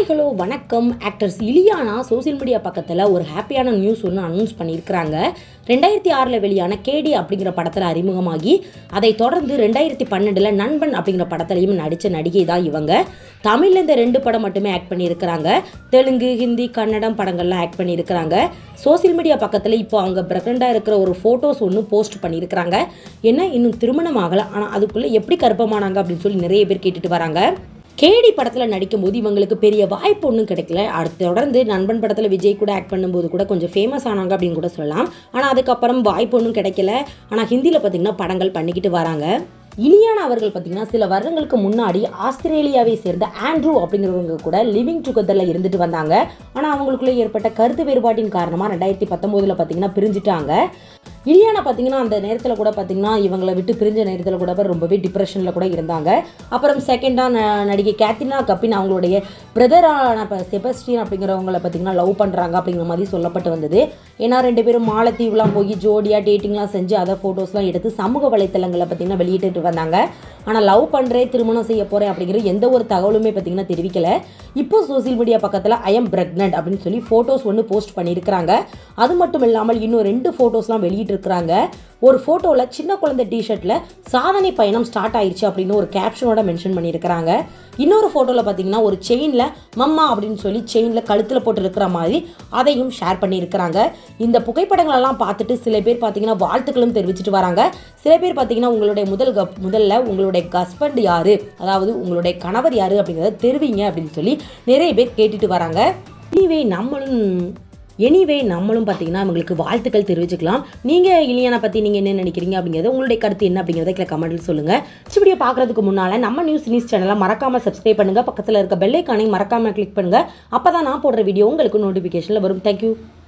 hi hello வணக்கம் actors Ileana social media பக்கத்தில் ஒரு ஹாப்பியான நியூஸ் ஒன்று அனௌன்ஸ் பண்ணியிருக்கிறாங்க ரெண்டாயிரத்தி ஆறில் வெளியான கேடி அப்படிங்கிற படத்தில் அறிமுகமாகி அதை தொடர்ந்து ரெண்டாயிரத்தி பன்னெண்டில் நண்பன் அப்படிங்கிற படத்துலையும் நடித்த நடிகை தான் இவங்க தமிழில் இந்த ரெண்டு படம் மட்டுமே ஆக்ட் பண்ணியிருக்கிறாங்க தெலுங்கு ஹிந்தி கன்னடம் படங்கள்லாம் ஆக்ட் பண்ணியிருக்கிறாங்க சோஷியல் மீடியா பக்கத்தில் இப்போ அவங்க ப்ரெக்னெண்ட்டாக இருக்கிற ஒரு ஃபோட்டோஸ் ஒன்று போஸ்ட் பண்ணியிருக்கிறாங்க என்ன இன்னும் திருமணம் ஆகலை ஆனால் அதுக்குள்ளே எப்படி கருப்பமானாங்க அப்படின்னு சொல்லி நிறைய பேர் கேட்டுட்டு வராங்க கேடி படத்தில் நடிக்கும்போது இவங்களுக்கு பெரிய வாய்ப்பு ஒன்றும் கிடைக்கல அடுத்து தொடர்ந்து நண்பன் படத்தில் விஜய் கூட ஆக்ட் பண்ணும்போது கூட கொஞ்சம் ஃபேமஸ் ஆனாங்க அப்படின்னு கூட சொல்லலாம் ஆனால் அதுக்கப்புறம் வாய்ப்பு ஒன்றும் கிடைக்கல ஆனால் ஹிந்தியில் பார்த்தீங்கன்னா படங்கள் பண்ணிக்கிட்டு வராங்க இலியானா அவர்கள் பார்த்தீங்கன்னா சில வருடங்களுக்கு முன்னாடி ஆஸ்திரேலியாவை சேர்ந்த ஆண்ட்ரூ அப்படிங்கிறவங்க கூட லிவிங் டுகெதரில் இருந்துட்டு வந்தாங்க ஆனால் அவங்களுக்குள்ள ஏற்பட்ட கருத்து வேறுபாட்டின் காரணமாக ரெண்டாயிரத்தி பத்தொம்போதில் பார்த்தீங்கன்னா பிரிஞ்சுட்டாங்க இலியானா பார்த்தீங்கன்னா அந்த நேரத்தில் கூட பார்த்தீங்கன்னா இவங்களை விட்டு பிரிஞ்ச நேரத்தில் கூட அவர் ரொம்பவே டிப்ரெஷனில் கூட இருந்தாங்க அப்புறம் செகண்டாக நடிகை கேத்தினா கப்பின் அவங்களுடைய பிரதரான செபஸ்டியன் அப்படிங்கிறவங்கள பார்த்தீங்கன்னா லவ் பண்ணுறாங்க அப்படிங்கிற மாதிரி சொல்லப்பட்டு வந்தது ஏன்னா ரெண்டு பேரும் மாலத்தீவுலாம் போய் ஜோடியாக டேட்டிங்லாம் செஞ்சு அதை ஃபோட்டோஸ்லாம் எடுத்து சமூக வலைத்தளங்களில் பார்த்தீங்கன்னா வெளியிட்டு வந்தாங்க ஆனால் லவ் பண்ணுறேன் திருமணம் செய்ய போகிறேன் அப்படிங்கிற எந்த ஒரு தகவலுமே பார்த்தீங்கன்னா தெரிவிக்கல இப்போ சோசியல் மீடியா பக்கத்தில் ஐ எம் பிரெக்னன்ட் அப்படின்னு சொல்லி ஃபோட்டோஸ் ஒன்று போஸ்ட் பண்ணியிருக்கிறாங்க அது மட்டும் இல்லாமல் இன்னும் ரெண்டு ஃபோட்டோஸ்லாம் வெளியிட்டிருக்கிறாங்க ஒரு ஃபோட்டோவில் சின்ன குழந்தை டிஷர்ட்டில் சாதனை பயணம் ஸ்டார்ட் ஆயிடுச்சு அப்படின்னு ஒரு கேப்ஷனோட மென்ஷன் பண்ணியிருக்கிறாங்க இன்னொரு ஃபோட்டோவில் பார்த்தீங்கன்னா ஒரு செயினில் மம்மா அப்படின்னு சொல்லி செயினில் கழுத்தில் போட்டு இருக்கிற மாதிரி அதையும் ஷேர் பண்ணியிருக்கிறாங்க இந்த புகைப்படங்களெல்லாம் பார்த்துட்டு சில பேர் பார்த்தீங்கன்னா வாழ்த்துக்களும் தெரிவிச்சிட்டு வராங்க சில பேர் பார்த்தீங்கன்னா உங்களுடைய முதல் கப் முதல்ல உங்களுடைய ஹஸ்பண்ட் யார் அதாவது உங்களுடைய கணவர் யார் அப்படிங்கிறத தெரிவிங்க அப்படின்னு சொல்லி நிறைய பேர் கேட்டுட்டு வராங்க எனிவே நம்மளும் எனிவே நம்மளும் பார்த்தீங்கன்னா அவங்களுக்கு வாழ்த்துக்கள் தெரிவிச்சுக்கலாம் நீங்கள் இலியானா பற்றி நீங்கள் என்ன நினைக்கிறீங்க அப்படிங்கிறத உங்களுடைய கருத்து என்ன அப்படிங்கிறத கீழே கமெண்ட்டில் சொல்லுங்கள் வீடியோ பார்க்குறதுக்கு முன்னால் நம்ம நியூஸ் நியூஸ் சேனலை மறக்காமல் சப்ஸ்கிரைப் பண்ணுங்கள் பக்கத்தில் இருக்க பெல்லைக்கானையும் மறக்காமல் கிளிக் பண்ணுங்கள் அப்போ தான் நான் போடுற வீடியோ உங்களுக்கு நோட்டிஃபிகேஷனில் வரும் தேங்க்யூ